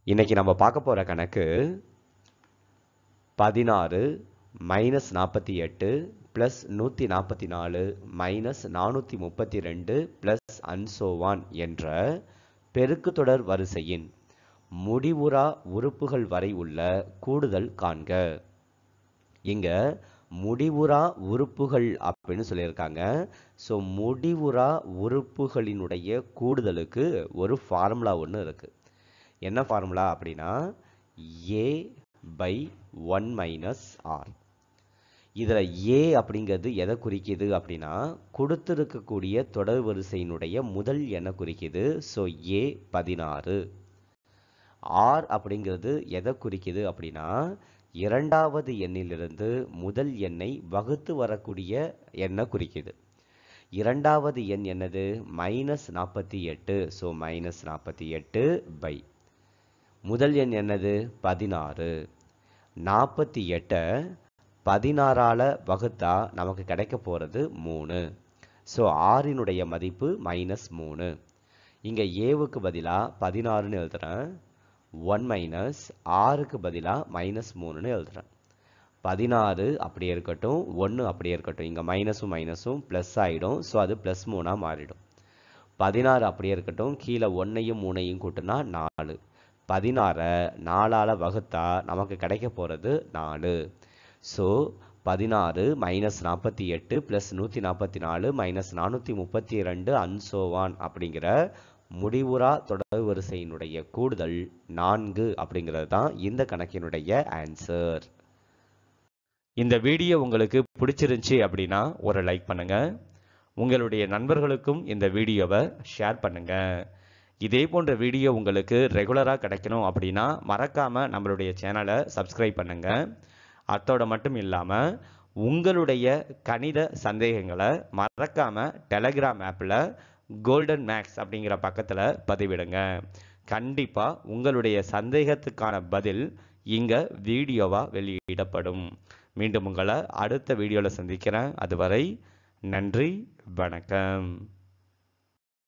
இன்னைக்கு நம்ம பார்க்க போற கணக்கு பதினாறு மைனஸ் நாற்பத்தி எட்டு ப்ளஸ் நூற்றி நாற்பத்தி நாலு மைனஸ் நானூற்றி முப்பத்தி ரெண்டு ப்ளஸ் அன்சோவான் என்ற பெருக்குத்தொடர் வரிசையின் முடிவுறா உறுப்புகள் வரை உள்ள கூடுதல் காண்க இங்க முடிவுறா உறுப்புகள் அப்படின்னு சொல்லியிருக்காங்க ஸோ முடிவுறா உறுப்புகளினுடைய கூடுதலுக்கு ஒரு ஃபார்முலா ஒன்று இருக்கு என்ன ஃபார்முலா அப்படின்னா A by one minus R இதில் ஏ அப்படிங்கிறது எதை குறிக்குது அப்படின்னா கொடுத்திருக்கக்கூடிய தொடர் வரிசையினுடைய முதல் எண்ணை குறிக்குது ஸோ ஏ பதினாறு ஆர் அப்படிங்கிறது எதை குறிக்குது அப்படின்னா இரண்டாவது எண்ணிலிருந்து முதல் எண்ணை வகுத்து வரக்கூடிய எண்ணை குறிக்குது இரண்டாவது எண் என்னது மைனஸ் நாற்பத்தி எட்டு ஸோ மைனஸ் நாற்பத்தி எட்டு பை முதல் எண் என்னது பதினாறு நாற்பத்தி எட்டை பதினாறால வகுத்தா நமக்கு கிடைக்க போகிறது மூணு ஸோ ஆறினுடைய மதிப்பு மைனஸ் மூணு இங்கே ஏவுக்கு பதிலாக பதினாறுன்னு எழுதுறேன் ஒன் மைனஸ் ஆறுக்கு பதிலாக மைனஸ் மூணுன்னு எழுதுறேன் பதினாறு அப்படியே இருக்கட்டும் ஒன்று அப்படியே இருக்கட்டும் இங்கே மைனஸும் மைனஸும் ப்ளஸ் ஆகிடும் ஸோ அது ப்ளஸ் மூணாக மாறிடும் பதினாறு அப்படியே இருக்கட்டும் கீழே ஒன்றையும் மூணையும் கூட்டினா நாலு பதினாறை நாலால் வகுத்தா நமக்கு கிடைக்க போகிறது நாலு ஸோ பதினாறு மைனஸ் நாற்பத்தி எட்டு ப்ளஸ் நூற்றி நாற்பத்தி நாலு மைனஸ் நானூற்றி முப்பத்தி ரெண்டு அன்சோவான் அப்படிங்கிற முடிவுறா தொடர் வரிசையினுடைய கூடுதல் நான்கு அப்படிங்கிறது தான் இந்த கணக்கினுடைய ஆன்சர் இந்த வீடியோ உங்களுக்கு பிடிச்சிருந்துச்சி அப்படின்னா ஒரு லைக் பண்ணுங்க உங்களுடைய நண்பர்களுக்கும் இந்த வீடியோவை ஷேர் பண்ணுங்க இதே போன்ற வீடியோ உங்களுக்கு ரெகுலராக கிடைக்கணும் அப்படின்னா மறக்காமல் நம்மளுடைய சேனலை சப்ஸ்கிரைப் பண்ணுங்க அத்தோட மட்டும் இல்லாமல் உங்களுடைய கணித சந்தேகங்களை மறக்காமல் டெலகிராம் ஆப்பில் கோல்டன் மேக்ஸ் அப்படிங்கிற பக்கத்தில் பதிவிடுங்க கண்டிப்பாக உங்களுடைய சந்தேகத்துக்கான பதில் இங்கே வீடியோவாக வெளியிடப்படும் மீண்டும் உங்களை அடுத்த வீடியோவில் சந்திக்கிறேன் அதுவரை நன்றி வணக்கம்